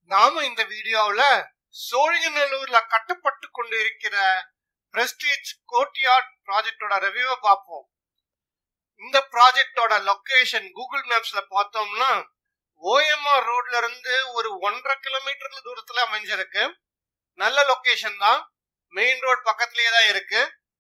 நாம இந்த வீடியோவுல சோழிங்கநல்லூர்ல கட்டப்பட்டு கொண்டு இருக்கிற பிரஸ்டீஜ் கோர்ட்யார்ட் ப்ராஜெக்டோட ரிவ்யூவை பார்ப்போம் இந்த ப்ராஜெக்டோட லொகேஷன் கூகுள் மேப்ஸ்ல பார்த்தோம்னா ஓஎம்ஆர் ரோட்ல இருந்து ஒரு ஒன்றரை கிலோமீட்டர் தூரத்துல அமைஞ்சிருக்கு நல்ல லொகேஷன் தான் மெயின் ரோட் பக்கத்துலயே தான் இருக்கு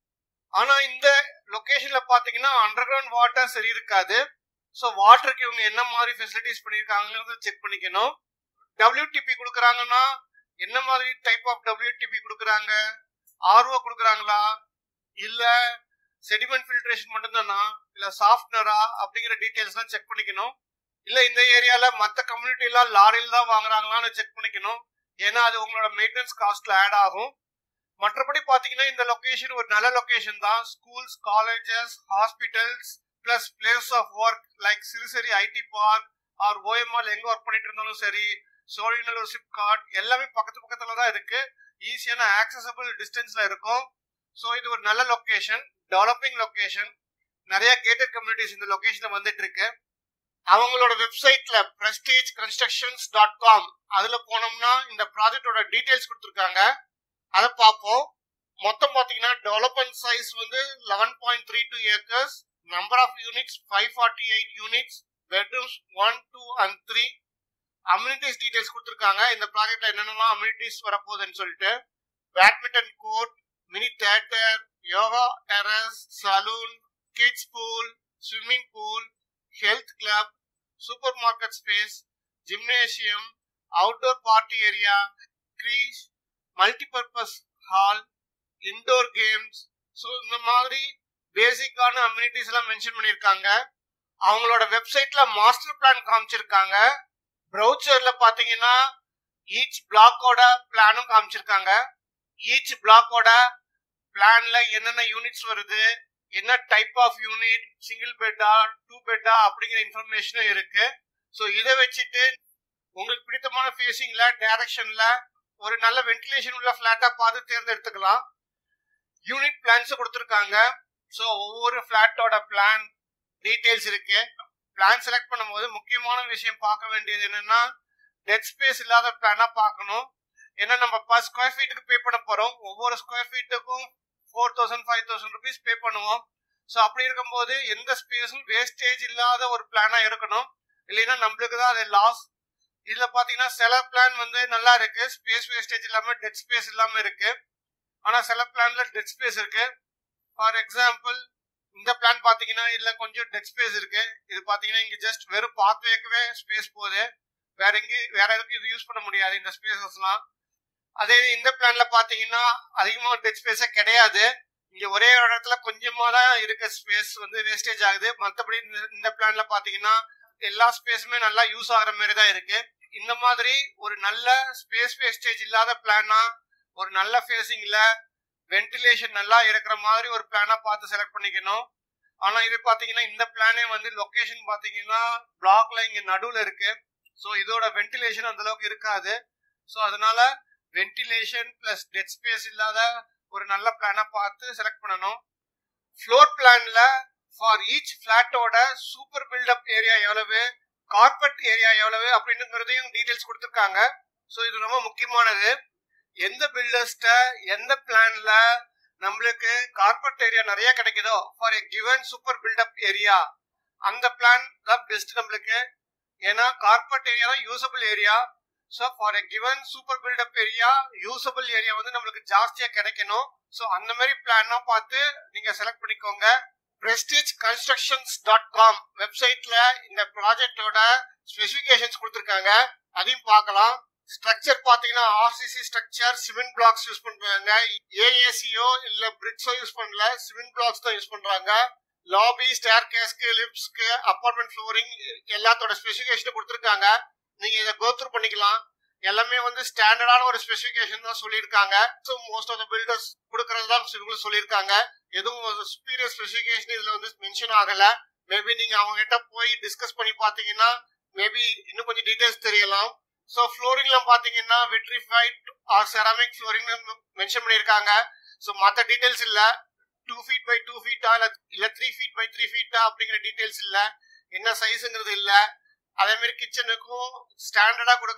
ஆனா இந்த லொகேஷன்ல பாத்தீங்கன்னா அண்டர் கிரவுண்ட் வாட்டர் சரி இருக்காது ஸோ வாட்டருக்கு இவங்க என்ன மாதிரி ஃபெசிலிட்டிஸ் பண்ணியிருக்காங்கிறத செக் பண்ணிக்கணும் டபிள்யூடிபி கொடுக்குறாங்கன்னா என்ன மாதிரி டைப் ஆஃப் டபிள்யூடிபி கொடுக்குறாங்க ஆர்ஓ கொடுக்குறாங்களா இல்ல செடிமெண்ட் ஃபில்ட்ரேஷன் மட்டும்தானா இல்ல சாஃப்ட்னரா அப்படிங்கிற டீடைல்ஸ்லாம் செக் பண்ணிக்கணும் இல்ல இந்த ஏரியால மற்ற கம்யூனிட்டி எல்லாம் லாரியில் தான் வாங்குறாங்களான்னு செக் பண்ணிக்கணும் ஏன்னா அது உங்களோட மெயின்டெனன்ஸ் காஸ்ட்ல ஆட் ஆகும் மற்றபடி பாத்தீங்கன்னா இந்த லொகேஷன் ஒரு நல்ல லொகேஷன் தான் schools colleges hospitals plus place of work like Siruseri IT park or OMR எங்க ஒர்க் பண்ணிட்டு இருந்தாலும் சரி சோழிநல்லூர் சிப்காட் எல்லாமே பக்கத்து பக்கத்துல தான் இருக்கு ஈஸியான ஆக்சசபிள் டிஸ்டன்ஸ்ல இருக்கும் ஸோ இது ஒரு நல்ல லொகேஷன் டெவலப்பிங் லொகேஷன் நிறைய கேட்டட் கம்யூனிட்டிஸ் இந்த லொகேஷன்ல வந்துட்டு இருக்கு அவங்களோட வெப்சைட்ல பிரஸ்டேஜ் கன்ஸ்ட்ரக்ஷன்ஸ் டாட் காம் அதுல போனோம்னா இந்த ப்ராஜெக்டோட டீடைல்ஸ் கொடுத்துருக்காங்க அதை பார்ப்போம் மொத்தம் பாத்தீங்கன்னா டெவலப்மெண்ட் சைஸ் வந்து eleven point three two acres number of units five forty eight units bedrooms one two and three amenities details கொடுத்துருக்காங்க இந்த ப்ராஜெக்ட்ல என்னென்னலாம் அம்யூனிட்டிஸ் வரப்போகுதுன்னு சொல்லிட்டு badminton court mini theatre yoga terrace salon kids pool swimming pool health club supermarket space gymnasium outdoor party area க்ரீஸ் multipurpose hall indoor games so இந்த மாதிரி பேசிக்கான அம்யூனிட்டிஸ் எல்லாம் மென்ஷன் பண்ணியிருக்காங்க அவங்களோட வெப்சைட்ல மாஸ்டர் பிளான் காமிச்சிருக்காங்க ப்ரௌச்சர்ல பாத்தீங்கன்னா ஈச் பிளாக்கோட பிளானும் காமிச்சிருக்காங்க ஈச் பிளாக்கோட பிளான்ல என்னென்ன யூனிட்ஸ் வருது என்ன டைப் ஆஃப் யூனிட் சிங்கிள் பெட்டா டூ பெட்டா அப்படிங்கிற இன்ஃபர்மேஷனும் இருக்கு ஸோ இதை வச்சுட்டு உங்களுக்கு பிடித்தமான ஃபேஸிங்ல டைரக்ஷன்ல ஒரு நல்ல வென்டிலேஷன் உள்ள ஃபிளாட்டா பார்த்து தேர்ந்தெடுத்துக்கலாம் யூனிட் பிளான்ஸ் கொடுத்துருக்காங்க ஸோ ஒவ்வொரு ஃபிளாட்டோட பிளான் டீடைல்ஸ் இருக்கு பிளான் செலக்ட் பண்ணும்போது முக்கியமான விஷயம் பார்க்க வேண்டியது என்னன்னா டெட் ஸ்பேஸ் இல்லாத பிளானா பார்க்கணும் ஏன்னா நம்ம பர் ஸ்கொயர் ஃபீட்டுக்கு பே பண்ண போறோம் ஒவ்வொரு ஸ்கொயர் ஃபீட்டுக்கும் four thousand five thousand rupees pay பண்ணுவோம் ஸோ அப்படி இருக்கும்போது எந்த ஸ்பேஸும் வேஸ்டேஜ் இல்லாத ஒரு பிளானா இருக்கணும் இல்லைன்னா நம்மளுக்கு தான் அது லாஸ் இதுல பாத்தீங்கன்னா சில பிளான் வந்து நல்லா இருக்கு ஸ்பேஸ் வேஸ்டேஜ் இல்லாம டெட் ஸ்பேஸ் இல்லாம இருக்கு ஆனா சில பிளான்ல டெட் ஸ்பேஸ் இருக்கு ஃபார் எக்ஸாம்பிள் இந்த பிளான் பாத்தீங்கன்னா இதுல கொஞ்சம் டெட் ஸ்பேஸ் இருக்கு இது பாத்தீங்கன்னா இங்க ஜஸ்ட் வெறும் பாத்வேக்கவே ஸ்பேஸ் போகுது வேற எங்க வேற எதுக்கும் இது யூஸ் பண்ண முடியாது இந்த ஸ்பேசஸ்லாம் அதே இந்த பிளான்ல பாத்தீங்கன்னா அதிகமா டெட் ஸ்பேஸே கிடையாது இங்க ஒரே ஒரு இடத்துல கொஞ்சமா தான் இருக்க ஸ்பேஸ் வந்து வேஸ்டேஜ் ஆகுது மற்றபடி இந்த பிளான்ல பாத்தீங்கன்னா எல்லா ஸ்பேஸுமே நல்லா யூஸ் ஆகுற மாதிரி தான் இருக்கு இந்த மாதிரி ஒரு நல்ல ஸ்பேஸ் வேஸ்டேஜ் இல்லாத பிளானா ஒரு நல்ல ஃபேஸிங்ல வென்டிலேஷன் நல்லா இருக்கிற மாதிரி ஒரு பிளானா பார்த்து செலக்ட் பண்ணிக்கணும் ஆனா இது பாத்தீங்கன்னா இந்த பிளானே வந்து லொகேஷன் பாத்தீங்கன்னா பிளாக்ல இங்க நடுவுல இருக்கு ஸோ இதோட வென்டிலேஷன் அந்த அளவுக்கு இருக்காது ஸோ அதனால வென்டிலேஷன் பிளஸ் டெட் ஸ்பேஸ் இல்லாத ஒரு நல்ல பிளானா பார்த்து செலக்ட் பண்ணணும் ஃப்ளோர் பிளான்ல ஃபார் ஈச் பிளாட்டோட சூப்பர் பில்டப் ஏரியா எவ்வளவு கார்பெட் ஏரியா எவ்வளவு அப்படின்னுங்கிறதையும் டீடைல்ஸ் கொடுத்துருக்காங்க ஸோ இது ரொம்ப முக்கியமானது எந்த பில்டர்ஸ்ட எந்த பிளான்ல நம்மளுக்கு கார்பெட் ஏரியா நிறைய கிடைக்குதோ for a given super build up area அந்த பிளான் தான் பெஸ்ட் நம்மளுக்கு ஏன்னா கார்பெட் ஏரியா தான் usable area so for a given super build up area usable area வந்து நம்மளுக்கு ஜாஸ்தியா கிடைக்கணும் ஸோ அந்த மாதிரி பிளானா பார்த்து நீங்க செலக்ட் பண்ணிக்கோங்க பிரஸ்டீஜ் கன்ஸ்ட்ரக்ஷன்ஸ் டாட் காம் வெப்சைட்ல இந்த ப்ராஜெக்டோட ஸ்பெசிபிகேஷன்ஸ் கொடுத்துருக்காங்க அதையும் பார்க்கலாம் ஸ்ட்ரக்சர் பாத்தீங்கன்னா RCC structure cement blocks use பண்றாங்க ஏஏசியோ இல்ல பிரிக்ஸோ யூஸ் பண்ணல சிமெண்ட் பிளாக்ஸ் தான் யூஸ் பண்றாங்க லாபி ஸ்டேர் கேஸ்க்கு லிப்ஸ்க்கு அப்பார்ட்மெண்ட் ஃப்ளோரிங் எல்லாத்தோட ஸ்பெசிபிகேஷன் கொடுத்துருக்காங்க நீங்க இதை கோத்ரூ பண்ணிக்கலாம் எல்லாமே வந்து ஸ்டாண்டர்டான ஒரு ஸ்பெசிபிகேஷன் தான் சொல்லியிருக்காங்க so most of the builders கொடுக்கறது தான் இவங்களும் சொல்லியிருக்காங்க எதுவும் சுப்பீரியர் ஸ்பெசிபிகேஷன் இதுல வந்து மென்ஷன் ஆகல மேபி நீங்க அவங்க கிட்ட போய் டிஸ்கஸ் பண்ணி பாத்தீங்கன்னா மேபி இன்னும் கொஞ்சம் டீடைல்ஸ் தெரியலாம் ஸோ ஃப்ளோரிங்ல பாத்தீங்கன்னா vitrified or ceramic flooring mention பண்ணியிருக்காங்க ஸோ மற்ற டீடைல்ஸ் இல்ல டூ ஃபீட் பை டூ ஃபீட்டா இல்ல இல்ல த்ரீ ஃபீட் பை த்ரீ ஃபீட்டா அப்படிங்கிற டீடைல்ஸ் இல்ல என்ன சைஸுங்கிறது இல்ல அதே மாதிரி கிச்சனுக்கும் ஸ்டாண்டர்டா கொடுக்குற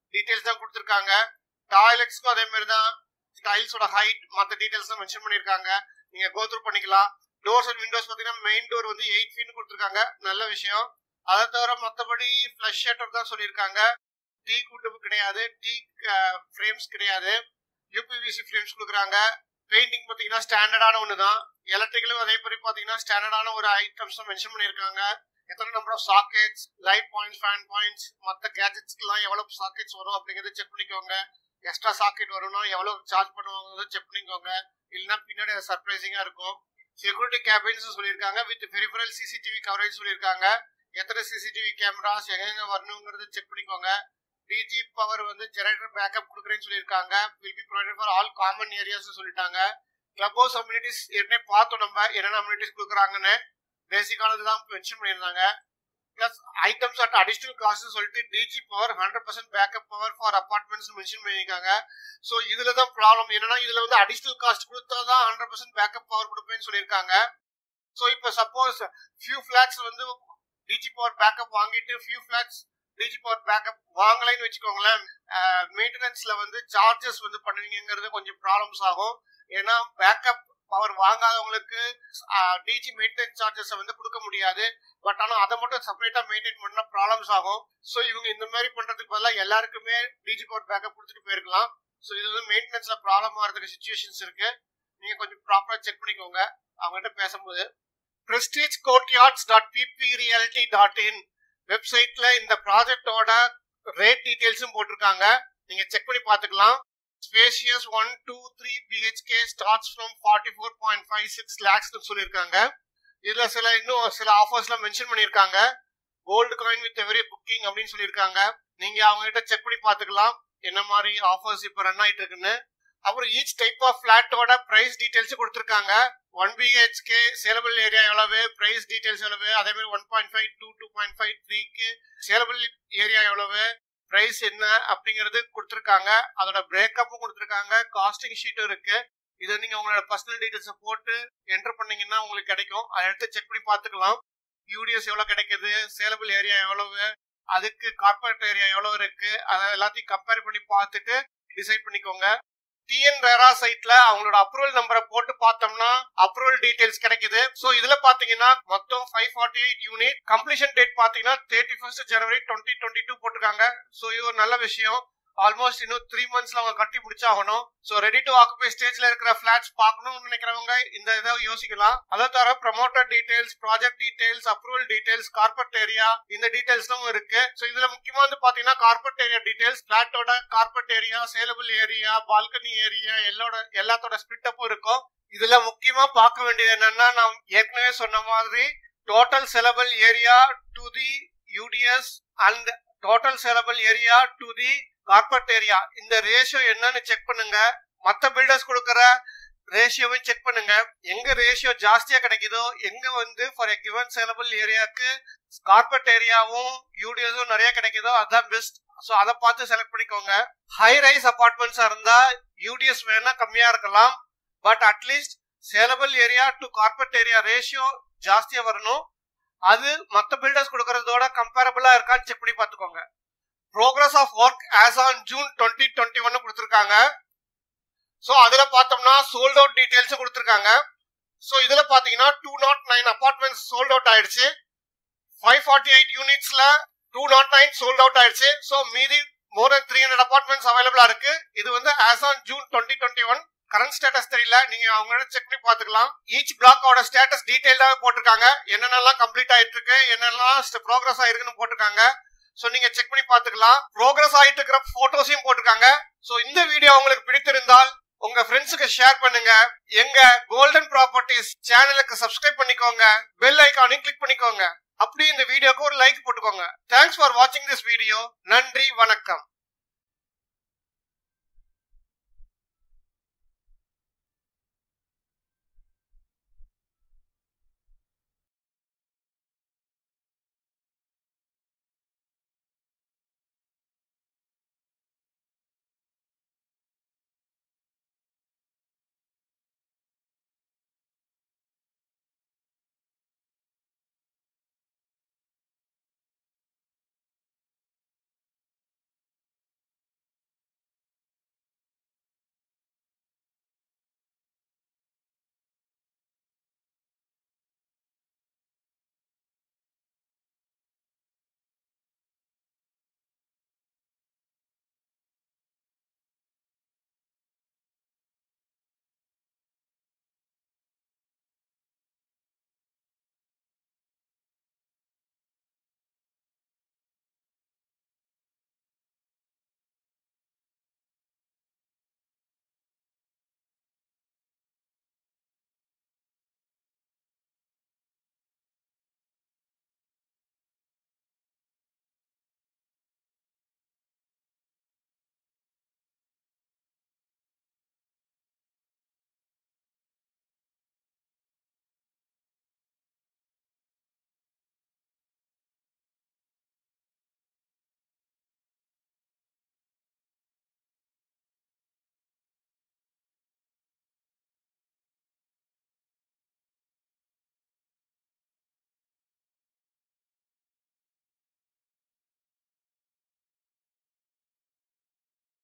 டீடைல்ஸ் தான் கொடுத்துருக்காங்க டாய்லெட்ஸ்க்கும் அதே மாதிரி தான் டைல்ஸோட ஹைட் மற்ற டீடைல்ஸ் தான் மென்ஷன் பண்ணியிருக்காங்க நீங்க கோத்ரூ பண்ணிக்கலாம் டோர்ஸ் அண்ட் விண்டோஸ் பார்த்தீங்கன்னா மெயின் டோர் வந்து எயிட் ஃபீட் கொடுத்துருக்காங்க நல்ல விஷயம் அதை தவிர மற்றபடி ஃப்ளஷ் ஷட்டர் தான் சொல்லியிருக்காங்க டீ கூட்டு கிடையாது டீ ஃப்ரேம்ஸ் கிடையாது யூபிவிசி ஃப்ரேம்ஸ் கொடுக்குறாங்க பெயிண்டிங் பார்த்தீங்கன்னா ஸ்டாண்டர்டான ஒன்று தான் எலக்ட்ரிக்கலும் அதே மாதிரி பார்த்தீங்கன்னா ஸ்டாண்டர்டான ஒரு ஐட்டம்ஸ் மென்ஷன் பண்ணியிருக்காங்க எத்தனை number of sockets light points fan points மற்ற கேஜெட்ஸ்க்குலாம் எவ்வளோ சாக்கெட்ஸ் வரும் அப்படிங்கிறத செக் பண்ணிக்கோங்க எக்ஸ்ட்ரா சாக்கெட் வரும்னா எவ்வளோ சார்ஜ் பண்ணுவாங்க செக் பண்ணிக்கோங்க இல்லைன்னா பின்னாடி அது சர்ப்ரைசிங்காக இருக்கும் செக்யூரிட்டி கேபின்ஸ் சொல்லியிருக்காங்க வித் பெரிஃபரல் சிசிடிவி கவரேஜ் சொல்லியிருக்காங்க எத்தனை சிசிடிவி கேமராஸ் எங்கெங்க வரணுங்கிறத செக் பண்ணிக்கோங்க டிஜி பவர் வந்து ஜெனரேட்டர் பேக்கப் கொடுக்குறேன்னு சொல்லியிருக்காங்க will be provided for all common areas சொல்லிட்டாங்க கிளப் ஹவுஸ் அம்யூனிட்டிஸ் ஏற்கனவே பார்த்தோம் நம்ம என்னென்ன அம்யூனிட்டிஸ் கொடுக்குறாங்கன்னு பேசிக்கானது தான் மென்ஷன் பண்ணியிருந்தாங்க plus items at additional cost சொல்லிட்டு DG power hundred percent backup power for apartments mention பண்ணியிருக்காங்க ஸோ இதுல தான் ப்ராப்ளம் என்னன்னா இதுல வந்து அடிஷனல் காஸ்ட் கொடுத்தா தான் ஹண்ட்ரட் பர்சன்ட் பேக்கப் பவர் கொடுப்பேன்னு சொல்லியிருக்காங்க ஸோ இப்போ சப்போஸ் ஃபியூ ஃபிளாக்ஸ் வந்து டிஜி பவர் பேக்கப் வாங்கிட்டு few flats DG power backup வாங்கலைன்னு வச்சுக்கோங்களேன் மெயின்டெனன்ஸ்ல வந்து சார்ஜஸ் வந்து பண்ணுவீங்கிறது கொஞ்சம் ப்ராப்ளம்ஸ் ஆகும் ஏன்னா பேக்கப் பவர் வாங்காதவங்களுக்கு டிஜி மெயின்டெனன்ஸ் சார்ஜஸ் வந்து கொடுக்க முடியாது பட் ஆனால் அதை மட்டும் செப்பரேட்டா மெயின்டைன் பண்ணா ப்ராப்ளம்ஸ் ஆகும் ஸோ இவங்க இந்த மாதிரி பண்றதுக்கு பதிலாக எல்லாருக்குமே டிஜி பவர் பேக்கப் கொடுத்துட்டு போயிருக்கலாம் ஸோ இது வந்து மெயின்டெனன்ஸ்ல ப்ராப்ளம் ஆகிறதுக்கு சுச்சுவேஷன்ஸ் இருக்கு நீங்க கொஞ்சம் ப்ராப்பரா செக் பண்ணிக்கோங்க அவங்ககிட்ட பேசும்போது Prestige courtyards dot BB reality dot in வெப்சைட்ல இந்த ப்ராஜெக்டோட ரேட் டீடைல்ஸும் போட்டிருக்காங்க நீங்க செக் பண்ணி பார்த்துக்கலாம் spacious one two three BHK starts from forty four point five six லேக்ஸ்னு சொல்லியிருக்காங்க இதுல சில இன்னும் சில ஆஃபர்ஸ்லாம் மென்ஷன் பண்ணியிருக்காங்க gold coin with every booking அப்படின்னு சொல்லியிருக்காங்க நீங்க அவங்க கிட்ட செக் பண்ணி பார்த்துக்கலாம் என்ன மாதிரி ஆஃபர்ஸ் இப்போ ரன் ஆயிட்டு இருக்குன்னு அப்புறம் ஈச் டைப் ஆஃப் பிளாட்டோட பிரைஸ் டீடைல்ஸ் கொடுத்துருக்காங்க ஒன் பிஹெச்கே சேலபிள் ஏரியா எவ்வளவு பிரைஸ் டீடைல்ஸ் எவ்வளவு அதே மாதிரி one point five two two point five த்ரீக்கு சேலபிள் ஏரியா எவ்வளவு பிரைஸ் என்ன அப்படிங்கிறது கொடுத்துருக்காங்க அதோட பிரேக்கப்பும் கொடுத்துருக்காங்க காஸ்டிங் ஷீட்டும் இருக்கு இதை நீங்க உங்களோட பர்சனல் டீடைல்ஸை போட்டு என்டர் பண்ணீங்கன்னா உங்களுக்கு கிடைக்கும் அதை எடுத்து செக் பண்ணி பார்த்துக்கலாம் யூடிஎஸ் எவ்வளவு கிடைக்குது சேலபிள் ஏரியா எவ்வளவு அதுக்கு கார்பரேட் ஏரியா எவ்வளவு இருக்கு அதை எல்லாத்தையும் கம்பேர் பண்ணி பார்த்துட்டு டிசைட் பண்ணிக்கோங்க டிஎன் ரேரா சைட்ல அவங்களோட அப்ரூவல் நம்பரை போட்டு பார்த்தோம்னா அப்ரூவல் டீடைல்ஸ் கிடைக்குது சோ இதுல பாத்தீங்கன்னா மொத்தம் five forty eight unit completion date பாத்தீங்கன்னா thirty first January twenty twenty two போட்டிருக்காங்க சோ இது ஒரு நல்ல விஷயம் ஆல்மோஸ்ட் இன்னும் த்ரீ மந்த்ஸ்ல அவங்க கட்டி முடிச்சாகணும் சோ ரெடி டு ஆக்குபை ஸ்டேஜ்ல இருக்கிற பிளாட்ஸ் பார்க்கணும்னு நினைக்கிறவங்க இந்த இதை யோசிக்கலாம் அதை தவிர promoter details project details approval details carpet area இந்த டீடைல்ஸ்லாம் இருக்கு சோ இதுல முக்கியமா வந்து பாத்தீங்கன்னா கார்பரேட் ஏரியா டீடைல்ஸ் பிளாட்டோட carpet area saleable area balcony area எல்லாட எல்லாத்தோட ஸ்பிட்டப்பும் இருக்கும் இதுல முக்கியமா பார்க்க வேண்டியது என்னன்னா நான் ஏற்கனவே சொன்ன மாதிரி total saleable area to the UDS and total saleable area to the carpet area இந்த ரேஷியோ என்னன்னு செக் பண்ணுங்க மத்த பில்டர்ஸ் கொடுக்கற ரேஷியோவையும் செக் பண்ணுங்க எங்க ரேஷியோ ஜாஸ்தியா கிடைக்குதோ எங்க வந்து ஃபார் எ கிவன் சேலபிள் ஏரியாவுக்கு கார்பரேட் ஏரியாவும் யூடிஎஸும் நிறைய கிடைக்குதோ அதுதான் பெஸ்ட் ஸோ அதை பார்த்து செலக்ட் பண்ணிக்கோங்க ஹை ரைஸ் அபார்ட்மெண்ட்ஸா இருந்தா யூடிஎஸ் வேணா கம்மியா இருக்கலாம் but at least saleable area to carpet area ratio ஜாஸ்தியா வரணும் அது மற்ற பில்டர்ஸ் கொடுக்கறதோட கம்பேரபிளா இருக்கான்னு செக் பண்ணி பார்த்துக்கோங்க progress of work as on June twenty twenty ஒன்னு கொடுத்துருக்காங்க ஸோ அதுல பார்த்தோம்னா சோல்ட் அவுட் டீடைல்ஸ் கொடுத்துருக்காங்க ஸோ இதுல பாத்தீங்கன்னா two not nine apartments sold out ஆயிடுச்சு ஃபைவ் ஃபார்ட்டி எயிட் யூனிட்ஸ்ல two not nine sold out ஆயிடுச்சு ஸோ மீதி more then three hundred apartments அவைலபிளா இருக்கு இது வந்து as on June twenty twenty one current status தெரியல நீங்க அவங்களோட செக் பண்ணி பாத்துக்கலாம் ஈச் பிளாக்கோட ஸ்டேட்டஸ் டீடைல்டாவே போட்டிருக்காங்க என்னென்னலாம் கம்ப்ளீட் ஆயிட்டு இருக்கு என்னென்னலாம் ப்ரோக்ரஸ் ஆயிருக்குன்னு போட்டிருக்காங்க சோ நீங்க செக் பண்ணி பாத்துக்கலாம் ப்ரோக்ரஸ் ஆயிட்டு இருக்கிற போட்டோஸையும் போட்டிருக்காங்க சோ இந்த வீடியோ உங்களுக்கு பிடித்திருந்தால் உங்க ஃப்ரெண்ட்ஸுக்கு ஷேர் பண்ணுங்க எங்க கோல்டன் ப்ராப்பர்ட்டிஸ் சேனலுக்கு சப்ஸ்கிரைப் பண்ணிக்கோங்க பெல் ஐக்கானையும் கிளிக் பண்ணிக்கோங்க அப்படி இந்த வீடியோக்கு ஒரு லைக் போட்டுக்கோங்க தேங்க்ஸ் ஃபார் வாட்சிங் திஸ் வீடியோ நன்றி வணக்கம்